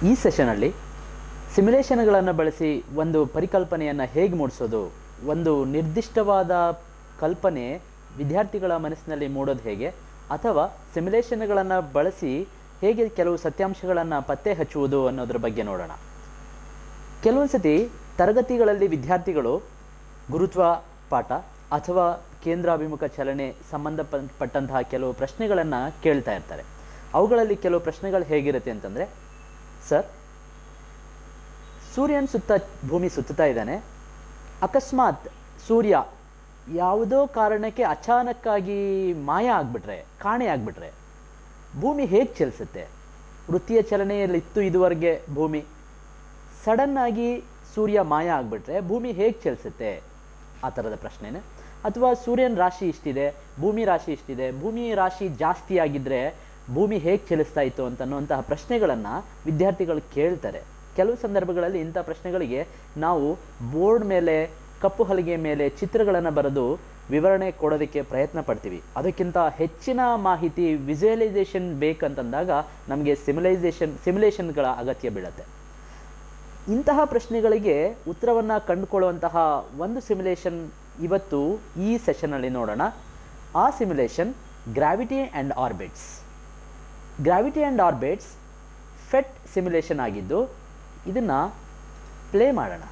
ಈ ಸೆಷನಲ್ಲಿ ಸಿಮ್ಯುಲೇಷನ್ಗಳನ್ನು ಬಳಸಿ ಒಂದು ಪರಿಕಲ್ಪನೆಯನ್ನು ಹೇಗೆ ಮೂಡಿಸೋದು ಒಂದು ನಿರ್ದಿಷ್ಟವಾದ ಕಲ್ಪನೆ ವಿದ್ಯಾರ್ಥಿಗಳ ಮನಸ್ಸಿನಲ್ಲಿ ಮೂಡೋದು ಹೇಗೆ ಅಥವಾ ಸಿಮ್ಯುಲೇಷನ್ಗಳನ್ನು ಬಳಸಿ ಹೇಗೆ ಕೆಲವು ಸತ್ಯಾಂಶಗಳನ್ನು ಪತ್ತೆ ಹಚ್ಚುವುದು ಅನ್ನೋದ್ರ ಬಗ್ಗೆ ನೋಡೋಣ ಕೆಲವೊಂದು ಸತಿ ತರಗತಿಗಳಲ್ಲಿ ವಿದ್ಯಾರ್ಥಿಗಳು ಗುರುತ್ವ ಪಾಠ ಅಥವಾ ಕೇಂದ್ರಾಭಿಮುಖ ಚಲನೆ ಸಂಬಂಧಪಟ್ಟಂತಹ ಕೆಲವು ಪ್ರಶ್ನೆಗಳನ್ನು ಕೇಳ್ತಾ ಇರ್ತಾರೆ ಅವುಗಳಲ್ಲಿ ಕೆಲವು ಪ್ರಶ್ನೆಗಳು ಹೇಗಿರುತ್ತೆ ಅಂತಂದರೆ ಸರ್ ಸೂರ್ಯನ ಸುತ್ತ ಭೂಮಿ ಸುತ್ತುತ್ತಾ ಇದ್ದಾನೆ ಅಕಸ್ಮಾತ್ ಸೂರ್ಯ ಯಾವುದೋ ಕಾರಣಕ್ಕೆ ಅಚಾನಕ್ಕಾಗಿ ಮಾಯ ಆಗಿಬಿಟ್ರೆ ಕಾಣೆ ಆಗಿಬಿಟ್ರೆ ಭೂಮಿ ಹೇಗೆ ಚಲಿಸುತ್ತೆ ವೃತ್ತಿಯ ಚಲನೆಯಲ್ಲಿತ್ತು ಇದುವರೆಗೆ ಭೂಮಿ ಸಡನ್ನಾಗಿ ಸೂರ್ಯ ಮಾಯ ಆಗಿಬಿಟ್ರೆ ಭೂಮಿ ಹೇಗೆ ಚಲಿಸುತ್ತೆ ಆ ಥರದ ಪ್ರಶ್ನೆನೇ ಅಥವಾ ಸೂರ್ಯನ ರಾಶಿ ಇಷ್ಟಿದೆ ಭೂಮಿ ರಾಶಿ ಇಷ್ಟಿದೆ ಭೂಮಿ ರಾಶಿ ಜಾಸ್ತಿ ಆಗಿದ್ದರೆ ಭೂಮಿ ಹೇಗೆ ಚಲಿಸ್ತಾ ಇತ್ತು ಅಂತನ್ನುವಂತಹ ಪ್ರಶ್ನೆಗಳನ್ನು ವಿದ್ಯಾರ್ಥಿಗಳು ಕೇಳ್ತಾರೆ ಕೆಲವು ಸಂದರ್ಭಗಳಲ್ಲಿ ಇಂಥ ಪ್ರಶ್ನೆಗಳಿಗೆ ನಾವು ಬೋರ್ಡ್ ಮೇಲೆ ಕಪ್ಪು ಹಲಗೆ ಮೇಲೆ ಚಿತ್ರಗಳನ್ನು ಬರೆದು ವಿವರಣೆ ಕೊಡೋದಕ್ಕೆ ಪ್ರಯತ್ನ ಪಡ್ತೀವಿ ಅದಕ್ಕಿಂತ ಹೆಚ್ಚಿನ ಮಾಹಿತಿ ವಿಜುವಲೈಸೇಷನ್ ಬೇಕಂತಂದಾಗ ನಮಗೆ ಸಿಮ್ಯುಲೈಸೇಷನ್ ಸಿಮ್ಯುಲೇಷನ್ಗಳ ಅಗತ್ಯ ಬೀಳುತ್ತೆ ಇಂತಹ ಪ್ರಶ್ನೆಗಳಿಗೆ ಉತ್ತರವನ್ನು ಕಂಡುಕೊಳ್ಳುವಂತಹ ಒಂದು ಸಿಮ್ಯುಲೇಷನ್ ಇವತ್ತು ಈ ಸೆಷನಲ್ಲಿ ನೋಡೋಣ ಆ simulation gravity and orbits gravity and orbits PhET simulation ಆಗಿದ್ದು ಇದನ್ನು ಪ್ಲೇ ಮಾಡೋಣ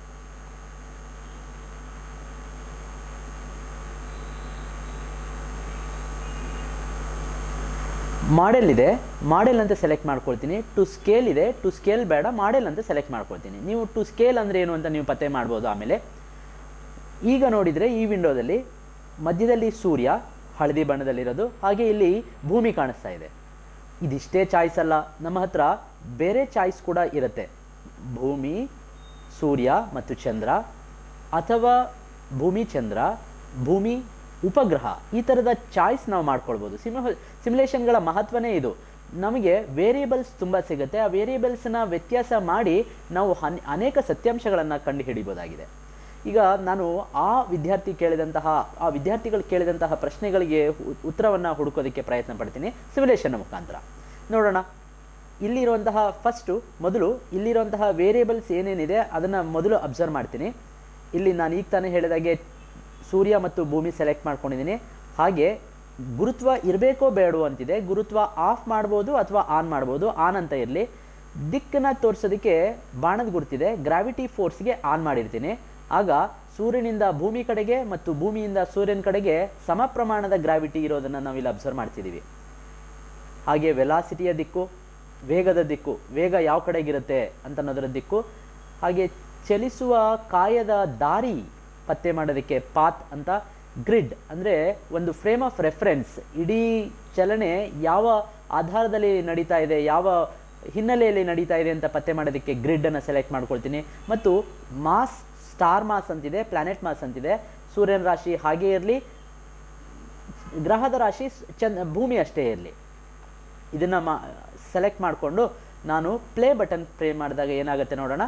ಮಾಡೆಲ್ ಇದೆ ಮಾಡೆಲ್ ಅಂತ ಸೆಲೆಕ್ಟ್ ಮಾಡ್ಕೊಳ್ತೀನಿ ಟು ಸ್ಕೇಲ್ ಇದೆ ಟು ಸ್ಕೇಲ್ ಬೇಡ ಮಾಡೆಲ್ ಅಂತ ಸೆಲೆಕ್ಟ್ ಮಾಡ್ಕೊಳ್ತೀನಿ ನೀವು ಟು ಸ್ಕೇಲ್ ಅಂದರೆ ಏನು ಅಂತ ನೀವು ಪತ್ತೆ ಮಾಡ್ಬೋದು ಆಮೇಲೆ ಈಗ ನೋಡಿದರೆ ಈ ವಿಂಡೋದಲ್ಲಿ ಮಧ್ಯದಲ್ಲಿ ಸೂರ್ಯ ಹಳದಿ ಬಣ್ಣದಲ್ಲಿರೋದು ಹಾಗೆ ಇಲ್ಲಿ ಭೂಮಿ ಕಾಣಿಸ್ತಾ ಇದೆ ಇದಿಷ್ಟೇ ಚಾಯ್ಸ್ ಅಲ್ಲ ನಮ್ಮ ಹತ್ರ ಬೇರೆ ಚಾಯ್ಸ್ ಕೂಡ ಇರುತ್ತೆ ಭೂಮಿ ಸೂರ್ಯ ಮತ್ತು ಚಂದ್ರ ಅಥವಾ ಭೂಮಿ ಚಂದ್ರ ಭೂಮಿ ಉಪಗ್ರಹ ಈ ಥರದ ಚಾಯ್ಸ್ ನಾವು ಮಾಡ್ಕೊಳ್ಬೋದು ಸಿಮ್ ಸಿಮ್ಯುಲೇಷನ್ಗಳ ಮಹತ್ವನೇ ಇದು ನಮಗೆ ವೇರಿಯೇಬಲ್ಸ್ ತುಂಬ ಸಿಗುತ್ತೆ ಆ ವೇರಿಯೇಬಲ್ಸ್ನ ವ್ಯತ್ಯಾಸ ಮಾಡಿ ನಾವು ಹನ್ ಅನೇಕ ಸತ್ಯಾಂಶಗಳನ್ನು ಕಂಡುಹಿಡಿಬೋದಾಗಿದೆ ಈಗ ನಾನು ಆ ವಿದ್ಯಾರ್ಥಿ ಕೇಳಿದಂತಹ ಆ ವಿದ್ಯಾರ್ಥಿಗಳು ಕೇಳಿದಂತಹ ಪ್ರಶ್ನೆಗಳಿಗೆ ಉತ್ತರವನ್ನು ಹುಡುಕೋದಕ್ಕೆ ಪ್ರಯತ್ನ ಪಡ್ತೀನಿ ಸಿಮ್ಯುಲೇಷನ್ನ ಮುಖಾಂತರ ನೋಡೋಣ ಇಲ್ಲಿರುವಂತಹ ಫಸ್ಟು ಮೊದಲು ಇಲ್ಲಿರುವಂತಹ ವೇರಿಯೇಬಲ್ಸ್ ಏನೇನಿದೆ ಅದನ್ನು ಮೊದಲು ಅಬ್ಸರ್ವ್ ಮಾಡ್ತೀನಿ ಇಲ್ಲಿ ನಾನು ಈಗ ತಾನೇ ಹೇಳಿದಾಗೆ ಸೂರ್ಯ ಮತ್ತು ಭೂಮಿ ಸೆಲೆಕ್ಟ್ ಮಾಡ್ಕೊಂಡಿದ್ದೀನಿ ಹಾಗೆ ಗುರುತ್ವ ಇರಬೇಕೋ ಬೇಡವೋ ಅಂತಿದೆ ಗುರುತ್ವ ಆಫ್ ಮಾಡ್ಬೋದು ಅಥವಾ ಆನ್ ಮಾಡ್ಬೋದು ಆನ್ ಅಂತ ಇರಲಿ ದಿಕ್ಕನ್ನು ತೋರಿಸೋದಕ್ಕೆ ಬಾಣದ ಗುರುತಿದೆ ಗ್ರಾವಿಟಿ ಫೋರ್ಸ್ಗೆ ಆನ್ ಮಾಡಿರ್ತೀನಿ ಆಗ ಸೂರ್ಯನಿಂದ ಭೂಮಿ ಕಡೆಗೆ ಮತ್ತು ಭೂಮಿಯಿಂದ ಸೂರ್ಯನ ಕಡೆಗೆ ಸಮ ಪ್ರಮಾಣದ ಗ್ರಾವಿಟಿ ಇರೋದನ್ನು ನಾವಿಲ್ಲಿ ಅಬ್ಸರ್ವ್ ಮಾಡ್ತಿದ್ದೀವಿ ಹಾಗೆ ವೆಲಾಸಿಟಿಯ ದಿಕ್ಕು ವೇಗದ ದಿಕ್ಕು ವೇಗ ಯಾವ ಕಡೆಗಿರುತ್ತೆ ಅಂತ ಅನ್ನೋದರ ದಿಕ್ಕು ಹಾಗೆ ಚಲಿಸುವ ಕಾಯದ ದಾರಿ ಪತ್ತೆ ಮಾಡೋದಕ್ಕೆ ಪಾತ್ ಅಂತ ಗ್ರಿಡ್ ಅಂದರೆ ಒಂದು ಫ್ರೇಮ್ ಆಫ್ ರೆಫರೆನ್ಸ್ ಇಡೀ ಚಲನೆ ಯಾವ ಆಧಾರದಲ್ಲಿ ನಡೀತಾ ಇದೆ ಯಾವ ಹಿನ್ನೆಲೆಯಲ್ಲಿ ನಡೀತಾ ಇದೆ ಅಂತ ಪತ್ತೆ ಮಾಡೋದಕ್ಕೆ ಗ್ರಿಡ್ಡನ್ನು ಸೆಲೆಕ್ಟ್ ಮಾಡ್ಕೊಳ್ತೀನಿ ಮತ್ತು ಮಾಸ್ ಸ್ಟಾರ್ ಮಾಸ್ ಅಂತಿದೆ ಪ್ಲಾನೆಟ್ ಮಾಸ್ ಅಂತಿದೆ ಸೂರ್ಯನ ರಾಶಿ ಹಾಗೇ ಇರಲಿ ಗ್ರಹದ ರಾಶಿ ಚಂದ ಭೂಮಿ ಅಷ್ಟೇ ಇರಲಿ ಇದನ್ನು ಮಾ ಸೆಲೆಕ್ಟ್ ಮಾಡಿಕೊಂಡು ನಾನು ಪ್ಲೇ ಬಟನ್ ಪ್ಲೇ ಮಾಡಿದಾಗ ಏನಾಗುತ್ತೆ ನೋಡೋಣ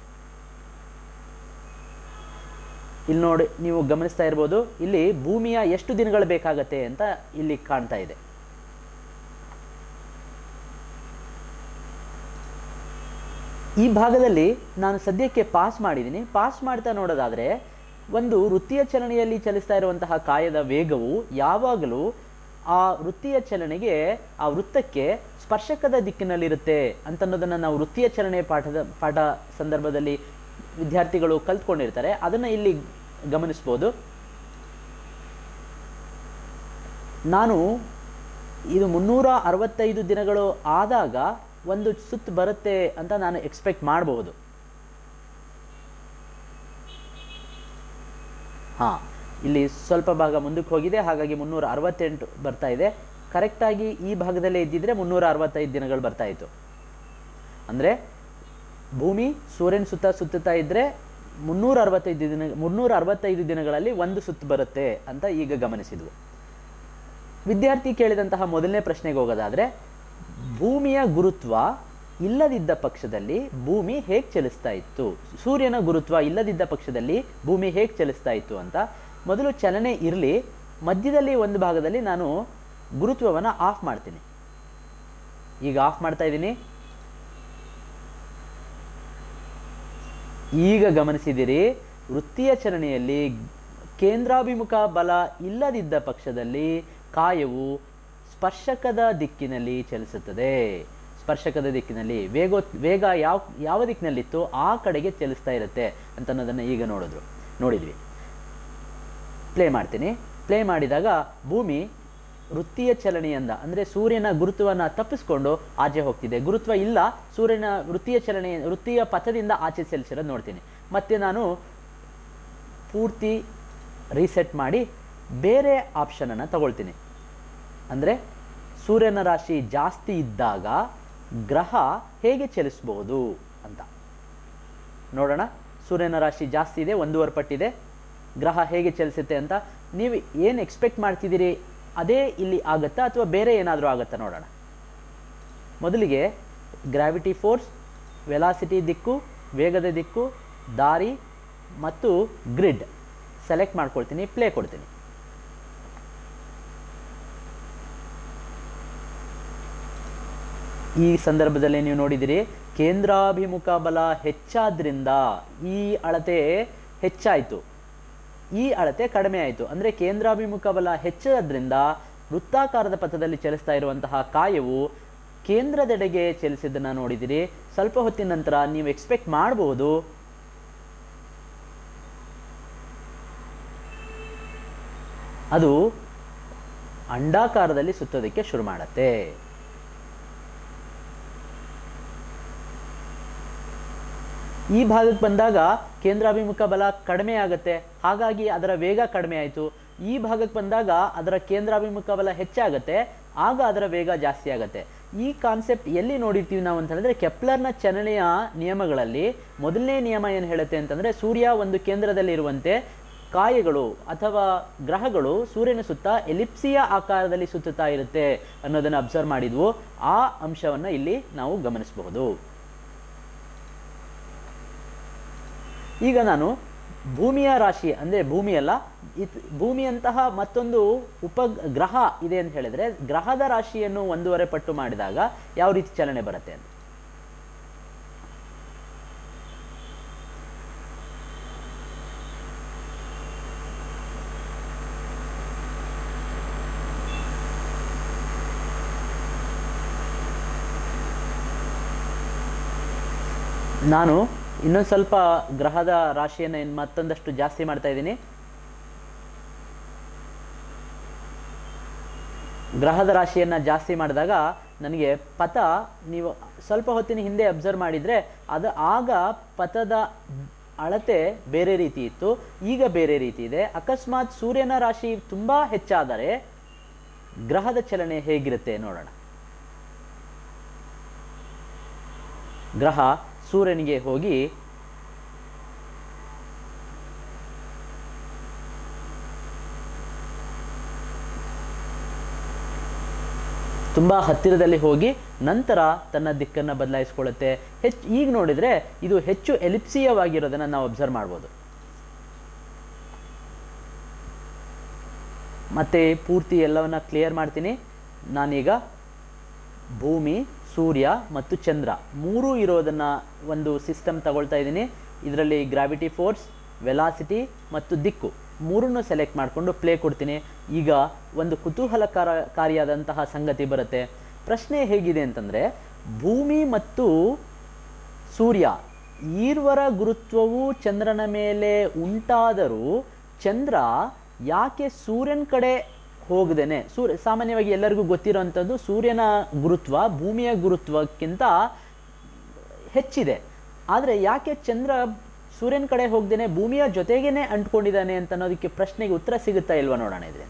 ಇಲ್ಲಿ ನೋಡಿ ನೀವು ಗಮನಿಸ್ತಾ ಇರ್ಬೋದು ಇಲ್ಲಿ ಭೂಮಿಯ ಎಷ್ಟು ದಿನಗಳು ಬೇಕಾಗತ್ತೆ ಅಂತ ಇಲ್ಲಿ ಕಾಣ್ತಾ ಇದೆ ಈ ಭಾಗದಲ್ಲಿ ನಾನು ಸದ್ಯಕ್ಕೆ ಪಾಸ್ ಮಾಡಿದ್ದೀನಿ ಪಾಸ್ ಮಾಡ್ತಾ ನೋಡೋದಾದರೆ ಒಂದು ವೃತ್ತಿಯ ಚಲನೆಯಲ್ಲಿ ಚಲಿಸ್ತಾ ಇರುವಂತಹ ಕಾಯದ ವೇಗವು ಯಾವಾಗಲೂ ಆ ವೃತ್ತಿಯ ಚಲನೆಗೆ ಆ ವೃತ್ತಕ್ಕೆ ಸ್ಪರ್ಶಕದ ದಿಕ್ಕಿನಲ್ಲಿರುತ್ತೆ ಅಂತನ್ನೋದನ್ನು ನಾವು ವೃತ್ತಿಯ ಚಲನೆ ಪಾಠದ ಪಾಠ ಸಂದರ್ಭದಲ್ಲಿ ವಿದ್ಯಾರ್ಥಿಗಳು ಕಲ್ತ್ಕೊಂಡಿರ್ತಾರೆ ಅದನ್ನು ಇಲ್ಲಿ ಗಮನಿಸ್ಬೋದು ನಾನು ಇದು ಮುನ್ನೂರ ಅರವತ್ತೈದು ದಿನಗಳು ಆದಾಗ ಒಂದು ಸುತ್ತು ಬರುತ್ತೆ ಅಂತ ನಾನು ಎಕ್ಸ್ಪೆಕ್ಟ್ ಮಾಡಬಹುದು ಹಾಂ ಇಲ್ಲಿ ಸ್ವಲ್ಪ ಭಾಗ ಮುಂದಕ್ಕೆ ಹೋಗಿದೆ ಹಾಗಾಗಿ ಮುನ್ನೂರ ಅರವತ್ತೆಂಟು ಬರ್ತಾ ಇದೆ ಕರೆಕ್ಟಾಗಿ ಈ ಭಾಗದಲ್ಲೇ ಇದ್ದಿದ್ರೆ ಮುನ್ನೂರ ಅರವತ್ತೈದು ದಿನಗಳು ಬರ್ತಾ ಇತ್ತು ಅಂದರೆ ಭೂಮಿ ಸೂರ್ಯನ ಸುತ್ತ ಸುತ್ತುತ್ತಾ ಇದ್ದರೆ ಮುನ್ನೂರ ಅರವತ್ತೈದು ದಿನ ಮುನ್ನೂರ ಅರವತ್ತೈದು ದಿನಗಳಲ್ಲಿ ಒಂದು ಸುತ್ತು ಬರುತ್ತೆ ಅಂತ ಈಗ ಗಮನಿಸಿದ್ವು ವಿದ್ಯಾರ್ಥಿ ಕೇಳಿದಂತಹ ಮೊದಲನೇ ಪ್ರಶ್ನೆಗೆ ಹೋಗೋದಾದರೆ ಭೂಮಿಯ ಗುರುತ್ವ ಇಲ್ಲದಿದ್ದ ಪಕ್ಷದಲ್ಲಿ ಭೂಮಿ ಹೇಗೆ ಚಲಿಸ್ತಾ ಇತ್ತು ಸೂರ್ಯನ ಗುರುತ್ವ ಇಲ್ಲದಿದ್ದ ಪಕ್ಷದಲ್ಲಿ ಭೂಮಿ ಹೇಗೆ ಚಲಿಸ್ತಾ ಇತ್ತು ಅಂತ ಮೊದಲು ಚಲನೆ ಇರಲಿ ಮಧ್ಯದಲ್ಲಿ ಒಂದು ಭಾಗದಲ್ಲಿ ನಾನು ಗುರುತ್ವವನ್ನು ಆಫ್ ಮಾಡ್ತೀನಿ ಈಗ ಆಫ್ ಮಾಡ್ತಾ ಇದ್ದೀನಿ ಈಗ ಗಮನಿಸಿದಿರಿ ವೃತ್ತಿಯ ಚಲನೆಯಲ್ಲಿ ಕೇಂದ್ರಾಭಿಮುಖ ಬಲ ಇಲ್ಲದಿದ್ದ ಪಕ್ಷದಲ್ಲಿ ಕಾಯವು ಸ್ಪರ್ಶಕದ ದಿಕ್ಕಿನಲ್ಲಿ ಚಲಿಸುತ್ತದೆ ಸ್ಪರ್ಶಕದ ದಿಕ್ಕಿನಲ್ಲಿ ವೇಗೋ ವೇಗ ಯಾವ ಯಾವ ದಿಕ್ಕಿನಲ್ಲಿತ್ತು ಆ ಕಡೆಗೆ ಚಲಿಸ್ತಾ ಇರುತ್ತೆ ಅಂತ ಅನ್ನೋದನ್ನು ಈಗ ನೋಡಿದ್ರು ನೋಡಿದ್ವಿ ಪ್ಲೇ ಮಾಡ್ತೀನಿ ಪ್ಲೇ ಮಾಡಿದಾಗ ಭೂಮಿ ವೃತ್ತಿಯ ಚಲನೆಯಿಂದ ಅಂದರೆ ಸೂರ್ಯನ ಗುರುತ್ವವನ್ನು ತಪ್ಪಿಸ್ಕೊಂಡು ಆಚೆ ಹೋಗ್ತಿದೆ ಗುರುತ್ವ ಇಲ್ಲ ಸೂರ್ಯನ ವೃತ್ತಿಯ ಚಲನೆ ವೃತ್ತಿಯ ಪಥದಿಂದ ಆಚೆ ಚಲಿಸಿರೋದು ನೋಡ್ತೀನಿ ಮತ್ತೆ ನಾನು ಪೂರ್ತಿ ರೀಸೆಟ್ ಮಾಡಿ ಬೇರೆ ಆಪ್ಷನನ್ನು ತಗೊಳ್ತೀನಿ ಅಂದರೆ ಸೂರ್ಯನ ರಾಶಿ ಜಾಸ್ತಿ ಇದ್ದಾಗ ಗ್ರಹ ಹೇಗೆ ಚಲಿಸಬಹುದು ಅಂತ ನೋಡೋಣ ಸೂರ್ಯನ ರಾಶಿ ಜಾಸ್ತಿ ಇದೆ ಒಂದೂವರೆ ಪಟ್ಟಿದೆ ಗ್ರಹ ಹೇಗೆ ಚಲಿಸುತ್ತೆ ಅಂತ ನೀವು ಏನು ಎಕ್ಸ್ಪೆಕ್ಟ್ ಮಾಡ್ತಿದ್ದೀರಿ ಅದೇ ಇಲ್ಲಿ ಆಗುತ್ತಾ ಅಥವಾ ಬೇರೆ ಏನಾದರೂ ಆಗುತ್ತಾ ನೋಡೋಣ ಮೊದಲಿಗೆ ಗ್ರಾವಿಟಿ ಫೋರ್ಸ್ ವೆಲಾಸಿಟಿ ದಿಕ್ಕು ವೇಗದ ದಿಕ್ಕು ದಾರಿ ಮತ್ತು ಗ್ರಿಡ್ ಸೆಲೆಕ್ಟ್ ಮಾಡ್ಕೊಳ್ತೀನಿ ಪ್ಲೇ ಕೊಡ್ತೀನಿ ಈ ಸಂದರ್ಭದಲ್ಲಿ ನೀವು ನೋಡಿದಿರಿ ಕೇಂದ್ರಾಭಿಮುಖ ಬಲ ಹೆಚ್ಚಾದ್ರಿಂದ ಈ ಅಳತೆ ಹೆಚ್ಚಾಯಿತು ಈ ಅಳತೆ ಕಡಿಮೆ ಆಯಿತು ಅಂದರೆ ಕೇಂದ್ರಾಭಿಮುಖ ಬಲ ಹೆಚ್ಚಾದ್ರಿಂದ ವೃತ್ತಾಕಾರದ ಪಥದಲ್ಲಿ ಚಲಿಸ್ತಾ ಇರುವಂತಹ ಕಾಯವು ಕೇಂದ್ರದೆಡೆಗೆ ಚಲಿಸಿದ್ದನ್ನು ನೋಡಿದಿರಿ ಸ್ವಲ್ಪ ಹೊತ್ತಿನ ನಂತರ ನೀವು ಎಕ್ಸ್ಪೆಕ್ಟ್ ಮಾಡಬಹುದು ಅದು ಅಂಡಾಕಾರದಲ್ಲಿ ಸುತ್ತೋದಕ್ಕೆ ಶುರು ಮಾಡುತ್ತೆ ಈ ಭಾಗಕ್ಕೆ ಬಂದಾಗ ಕೇಂದ್ರಾಭಿಮುಖ ಬಲ ಕಡಿಮೆ ಆಗುತ್ತೆ ಹಾಗಾಗಿ ಅದರ ವೇಗ ಕಡಿಮೆ ಆಯಿತು ಈ ಭಾಗಕ್ಕೆ ಬಂದಾಗ ಅದರ ಕೇಂದ್ರಾಭಿಮುಖ ಬಲ ಹೆಚ್ಚಾಗುತ್ತೆ ಆಗ ಅದರ ವೇಗ ಜಾಸ್ತಿ ಆಗುತ್ತೆ ಈ ಕಾನ್ಸೆಪ್ಟ್ ಎಲ್ಲಿ ನೋಡಿರ್ತೀವಿ ನಾವು ಅಂತ ಹೇಳಿದ್ರೆ ಕೆಪ್ಲರ್ನ ಚಲನೆಯ ನಿಯಮಗಳಲ್ಲಿ ಮೊದಲನೇ ನಿಯಮ ಏನು ಹೇಳುತ್ತೆ ಅಂತಂದರೆ ಸೂರ್ಯ ಒಂದು ಕೇಂದ್ರದಲ್ಲಿ ಇರುವಂತೆ ಕಾಯಗಳು ಅಥವಾ ಗ್ರಹಗಳು ಸೂರ್ಯನ ಸುತ್ತ ಎಲಿಪ್ಸಿಯ ಆಕಾರದಲ್ಲಿ ಸುತ್ತುತ್ತಾ ಇರುತ್ತೆ ಅನ್ನೋದನ್ನು ಅಬ್ಸರ್ವ್ ಮಾಡಿದ್ವು ಆ ಅಂಶವನ್ನು ಇಲ್ಲಿ ನಾವು ಗಮನಿಸಬಹುದು ಈಗ ನಾನು ಭೂಮಿಯ ರಾಶಿ ಅಂದರೆ ಭೂಮಿಯಲ್ಲ ಇತ್ ಭೂಮಿಯಂತಹ ಮತ್ತೊಂದು ಉಪಗ್ರಹ ಇದೆ ಅಂತ ಹೇಳಿದ್ರೆ ಗ್ರಹದ ರಾಶಿಯನ್ನು ಒಂದೂವರೆ ಪಟ್ಟು ಮಾಡಿದಾಗ ಯಾವ ರೀತಿ ಚಲನೆ ಬರುತ್ತೆ ಅಂತ ನಾನು ಇನ್ನೊಂದು ಸ್ವಲ್ಪ ಗ್ರಹದ ರಾಶಿಯನ್ನು ಇನ್ನು ಮತ್ತೊಂದಷ್ಟು ಜಾಸ್ತಿ ಮಾಡ್ತಾ ಇದ್ದೀನಿ ಗ್ರಹದ ರಾಶಿಯನ್ನು ಜಾಸ್ತಿ ಮಾಡಿದಾಗ ನನಗೆ ಪಥ ನೀವು ಸ್ವಲ್ಪ ಹೊತ್ತಿನ ಹಿಂದೆ ಅಬ್ಸರ್ವ್ ಮಾಡಿದರೆ ಅದು ಆಗ ಪಥದ ಅಳತೆ ಬೇರೆ ರೀತಿ ಇತ್ತು ಈಗ ಬೇರೆ ರೀತಿ ಇದೆ ಅಕಸ್ಮಾತ್ ಸೂರ್ಯನ ರಾಶಿ ತುಂಬ ಹೆಚ್ಚಾದರೆ ಗ್ರಹದ ಚಲನೆ ಹೇಗಿರುತ್ತೆ ನೋಡೋಣ ಗ್ರಹ ಸೂರ್ಯನಿಗೆ ಹೋಗಿ ತುಂಬ ಹತ್ತಿರದಲ್ಲಿ ಹೋಗಿ ನಂತರ ತನ್ನ ದಿಕ್ಕನ್ನು ಬದಲಾಯಿಸ್ಕೊಳ್ಳುತ್ತೆ ಹೆಚ್ಚು ಈಗ ನೋಡಿದರೆ ಇದು ಹೆಚ್ಚು ಎಲಿಪ್ಸಿಯವಾಗಿರೋದನ್ನು ನಾವು ಅಬ್ಸರ್ವ್ ಮಾಡ್ಬೋದು ಮತ್ತೆ ಪೂರ್ತಿ ಎಲ್ಲವನ್ನ ಕ್ಲಿಯರ್ ಮಾಡ್ತೀನಿ ನಾನೀಗ ಭೂಮಿ ಸೂರ್ಯ ಮತ್ತು ಚಂದ್ರ ಮೂರೂ ಇರೋದನ್ನು ಒಂದು ಸಿಸ್ಟಮ್ ತಗೊಳ್ತಾ ಇದ್ದೀನಿ ಇದರಲ್ಲಿ ಗ್ರಾವಿಟಿ ಫೋರ್ಸ್ ವೆಲಾಸಿಟಿ ಮತ್ತು ದಿಕ್ಕು ಮೂರನ್ನು ಸೆಲೆಕ್ಟ್ ಮಾಡಿಕೊಂಡು ಪ್ಲೇ ಕೊಡ್ತೀನಿ ಈಗ ಒಂದು ಕುತೂಹಲಕಾರ ಕಾರಿಯಾದಂತಹ ಸಂಗತಿ ಬರುತ್ತೆ ಪ್ರಶ್ನೆ ಹೇಗಿದೆ ಅಂತಂದರೆ ಭೂಮಿ ಮತ್ತು ಸೂರ್ಯ ಈರ್ವರ ಗುರುತ್ವವು ಚಂದ್ರನ ಮೇಲೆ ಉಂಟಾದರೂ ಚಂದ್ರ ಯಾಕೆ ಸೂರ್ಯನ ಕಡೆ ಹೋಗದೇನೆ ಸೂರ್ಯ ಸಾಮಾನ್ಯವಾಗಿ ಎಲ್ಲರಿಗೂ ಗೊತ್ತಿರೋವಂಥದ್ದು ಸೂರ್ಯನ ಗುರುತ್ವ ಭೂಮಿಯ ಗುರುತ್ವಕ್ಕಿಂತ ಹೆಚ್ಚಿದೆ ಆದರೆ ಯಾಕೆ ಚಂದ್ರ ಸೂರ್ಯನ ಕಡೆ ಹೋಗ್ದೇನೆ ಭೂಮಿಯ ಜೊತೆಗೇನೆ ಅಂಟ್ಕೊಂಡಿದ್ದಾನೆ ಅಂತ ಅನ್ನೋದಕ್ಕೆ ಪ್ರಶ್ನೆಗೆ ಉತ್ತರ ಸಿಗುತ್ತಾ ಇಲ್ವಾ ನೋಡೋಣ ಇದರಿಂದ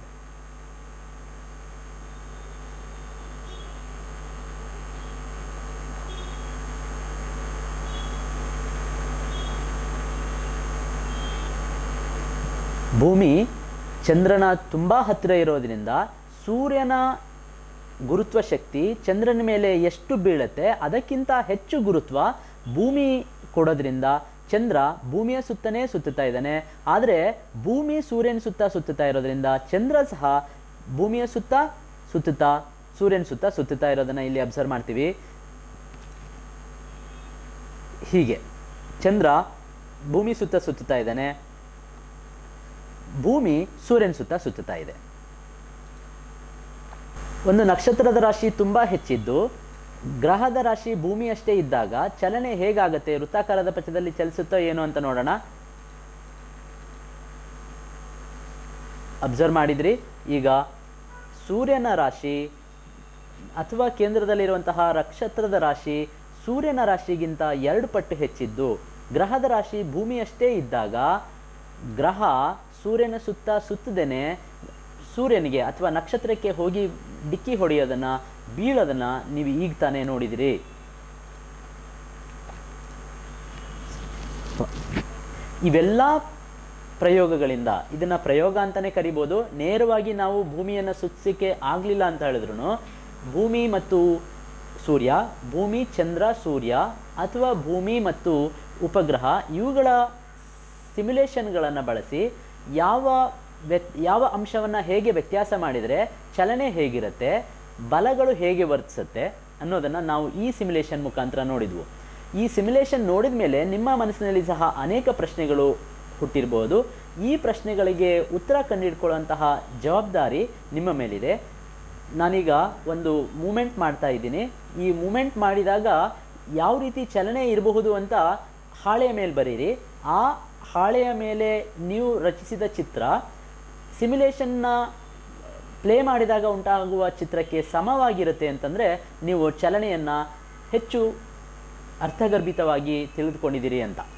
ಭೂಮಿ ಚಂದ್ರನ ತುಂಬ ಹತ್ತಿರ ಇರೋದ್ರಿಂದ ಸೂರ್ಯನ ಗುರುತ್ವ ಶಕ್ತಿ ಚಂದ್ರನ ಮೇಲೆ ಎಷ್ಟು ಬೀಳುತ್ತೆ ಅದಕ್ಕಿಂತ ಹೆಚ್ಚು ಗುರುತ್ವ ಭೂಮಿ ಕೊಡೋದ್ರಿಂದ ಚಂದ್ರ ಭೂಮಿಯ ಸುತ್ತನೇ ಸುತ್ತುತ್ತಾ ಇದ್ದಾನೆ ಆದರೆ ಭೂಮಿ ಸೂರ್ಯನ ಸುತ್ತ ಸುತ್ತುತ್ತಾ ಇರೋದ್ರಿಂದ ಚಂದ್ರ ಸಹ ಭೂಮಿಯ ಸುತ್ತ ಸುತ್ತುತ್ತಾ ಸೂರ್ಯನ ಸುತ್ತ ಸುತ್ತುತ್ತಾ ಇರೋದನ್ನ ಇಲ್ಲಿ ಅಬ್ಸರ್ವ್ ಮಾಡ್ತೀವಿ ಹೀಗೆ ಚಂದ್ರ ಭೂಮಿ ಸುತ್ತ ಸುತ್ತುತ್ತಾ ಇದ್ದಾನೆ ಭೂಮಿ ಸೂರ್ಯನ ಸುತ್ತ ಸುತ್ತುತ್ತಾ ಇದೆ ಒಂದು ನಕ್ಷತ್ರದ ರಾಶಿ ತುಂಬ ಹೆಚ್ಚಿದ್ದು ಗ್ರಹದ ರಾಶಿ ಭೂಮಿಯಷ್ಟೇ ಇದ್ದಾಗ ಚಲನೆ ಹೇಗಾಗತ್ತೆ ವೃತ್ತಾಕಾರದ ಪಥದಲ್ಲಿ ಚಲಿಸುತ್ತೋ ಏನು ಅಂತ ನೋಡೋಣ ಅಬ್ಸರ್ವ್ ಮಾಡಿದ್ರಿ ಈಗ ಸೂರ್ಯನ ರಾಶಿ ಅಥವಾ ಕೇಂದ್ರದಲ್ಲಿರುವಂತಹ ನಕ್ಷತ್ರದ ರಾಶಿ ಸೂರ್ಯನ ರಾಶಿಗಿಂತ ಎರಡು ಪಟ್ಟು ಹೆಚ್ಚಿದ್ದು ಗ್ರಹದ ರಾಶಿ ಭೂಮಿಯಷ್ಟೇ ಇದ್ದಾಗ ಗ್ರಹ ಸೂರ್ಯನ ಸುತ್ತ ಸುತ್ತದೇನೆ ಸೂರ್ಯನಿಗೆ ಅಥವಾ ನಕ್ಷತ್ರಕ್ಕೆ ಹೋಗಿ ಡಿಕ್ಕಿ ಹೊಡೆಯೋದನ್ನ ಬೀಳೋದನ್ನ ನೀವು ಈಗ ತಾನೇ ನೋಡಿದಿರಿ ಇವೆಲ್ಲ ಪ್ರಯೋಗಗಳಿಂದ ಇದನ್ನ ಪ್ರಯೋಗ ಅಂತಾನೆ ಕರಿಬೋದು ನೇರವಾಗಿ ನಾವು ಭೂಮಿಯನ್ನು ಸುತ್ತಿಸಲಿಕ್ಕೆ ಆಗಲಿಲ್ಲ ಅಂತ ಹೇಳಿದ್ರು ಭೂಮಿ ಮತ್ತು ಸೂರ್ಯ ಭೂಮಿ ಚಂದ್ರ ಸೂರ್ಯ ಅಥವಾ ಭೂಮಿ ಮತ್ತು ಉಪಗ್ರಹ ಇವುಗಳ ಸಿಮ್ಯುಲೇಷನ್ಗಳನ್ನು ಬಳಸಿ ಯಾವ ವ್ಯತ್ ಯಾವ ಅಂಶವನ್ನು ಹೇಗೆ ವ್ಯತ್ಯಾಸ ಮಾಡಿದರೆ ಚಲನೆ ಹೇಗಿರುತ್ತೆ ಬಲಗಳು ಹೇಗೆ ವರ್ತಿಸುತ್ತೆ ಅನ್ನೋದನ್ನು ನಾವು ಈ ಸಿಮ್ಯುಲೇಷನ್ ಮುಖಾಂತರ ನೋಡಿದ್ವು ಈ ಸಿಮ್ಯುಲೇಷನ್ ನೋಡಿದ ಮೇಲೆ ನಿಮ್ಮ ಮನಸ್ಸಿನಲ್ಲಿ ಸಹ ಅನೇಕ ಪ್ರಶ್ನೆಗಳು ಹುಟ್ಟಿರ್ಬೋದು ಈ ಪ್ರಶ್ನೆಗಳಿಗೆ ಉತ್ತರ ಕಂಡುಹಿಡ್ಕೊಳ್ಳುವಂತಹ ಜವಾಬ್ದಾರಿ ನಿಮ್ಮ ಮೇಲಿದೆ ನಾನೀಗ ಒಂದು ಮೂಮೆಂಟ್ ಮಾಡ್ತಾ ಇದ್ದೀನಿ ಈ ಮೂಮೆಂಟ್ ಮಾಡಿದಾಗ ಯಾವ ರೀತಿ ಚಲನೆ ಇರಬಹುದು ಅಂತ ಹಾಳೆಯ ಮೇಲೆ ಬರೀರಿ ಆ ಹಾಳೆಯ ಮೇಲೆ ನೀವು ರಚಿಸಿದ ಚಿತ್ರ ಸಿಮ್ಯುಲೇಷನ್ನ ಪ್ಲೇ ಮಾಡಿದಾಗ ಉಂಟಾಗುವ ಚಿತ್ರಕ್ಕೆ ಸಮವಾಗಿರುತ್ತೆ ಅಂತಂದರೆ ನೀವು ಚಲನೆಯನ್ನು ಹೆಚ್ಚು ಅರ್ಥಗರ್ಭಿತವಾಗಿ ತಿಳಿದುಕೊಂಡಿದ್ದೀರಿ ಅಂತ